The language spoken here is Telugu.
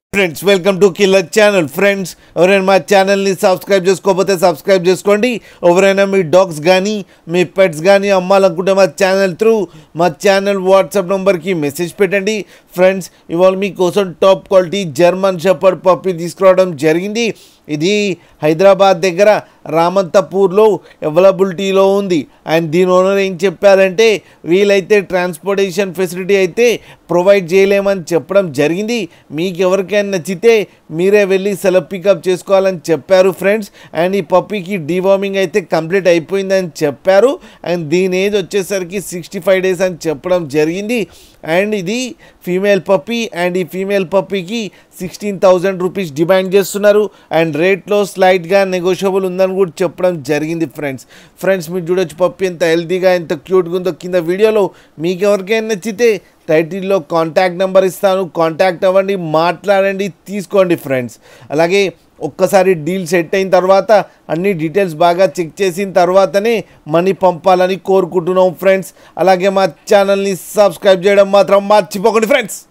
friends welcome to killer channel friends ఎవరైనా మా ఛానల్ని సబ్స్క్రైబ్ చేసుకోకపోతే సబ్స్క్రైబ్ చేసుకోండి ఎవరైనా మీ డాగ్స్ కానీ మీ పెట్స్ కానీ అమ్మాలనుకుంటే మా ఛానల్ త్రూ మా ఛానల్ వాట్సాప్ నెంబర్కి మెసేజ్ పెట్టండి ఫ్రెండ్స్ ఇవాళ మీకోసం top quality German shepherd puppy తీసుకురావడం జరిగింది ఇది హైదరాబాద్ దగ్గర రామంతపూర్లో అవైలబిలిటీలో ఉంది అండ్ దీని ఓనర్ ఏం చెప్పారంటే వీలైతే ట్రాన్స్పోర్టేషన్ ఫెసిలిటీ అయితే ప్రొవైడ్ చేయలేమని చెప్పడం జరిగింది మీకు ఎవరికైనా నచ్చితే మీరే వెళ్ళి సెలవు పికప్ చేసుకోవాలని చెప్పారు ఫ్రెండ్స్ అండ్ ఈ పప్పీకి డివార్మింగ్ అయితే కంప్లీట్ అయిపోయిందని చెప్పారు అండ్ దీని ఏజ్ వచ్చేసరికి సిక్స్టీ ఫైవ్ డేస్ అని చెప్పడం జరిగింది అండ్ ఇది ఫీమేల్ పప్పీ అండ్ ఈ ఫీమేల్ పప్పీకి సిక్స్టీన్ థౌజండ్ రూపీస్ డిమాండ్ చేస్తున్నారు అండ్ రేట్లో స్లైట్గా నెగోషియబుల్ ఉందని కూడా చెప్పడం జరిగింది ఫ్రెండ్స్ ఫ్రెండ్స్ మీరు చూడొచ్చు పప్పి ఎంత హెల్తీగా ఎంత క్యూట్గా ఉందో కింద వీడియోలో మీకు ఎవరికైనా నచ్చితే టైటిల్లో కాంటాక్ట్ నెంబర్ ఇస్తాను కాంటాక్ట్ అవ్వండి మాట్లాడండి తీసుకోండి ఫ్రెండ్స్ అలాగే ఒక్కసారి డీల్ సెట్ అయిన తర్వాత అన్ని డీటెయిల్స్ బాగా చెక్ చేసిన తర్వాతనే మనీ పంపాలని కోరుకుంటున్నాం ఫ్రెండ్స్ అలాగే మా ఛానల్ని సబ్స్క్రైబ్ చేయడం మాత్రం మర్చిపోకండి ఫ్రెండ్స్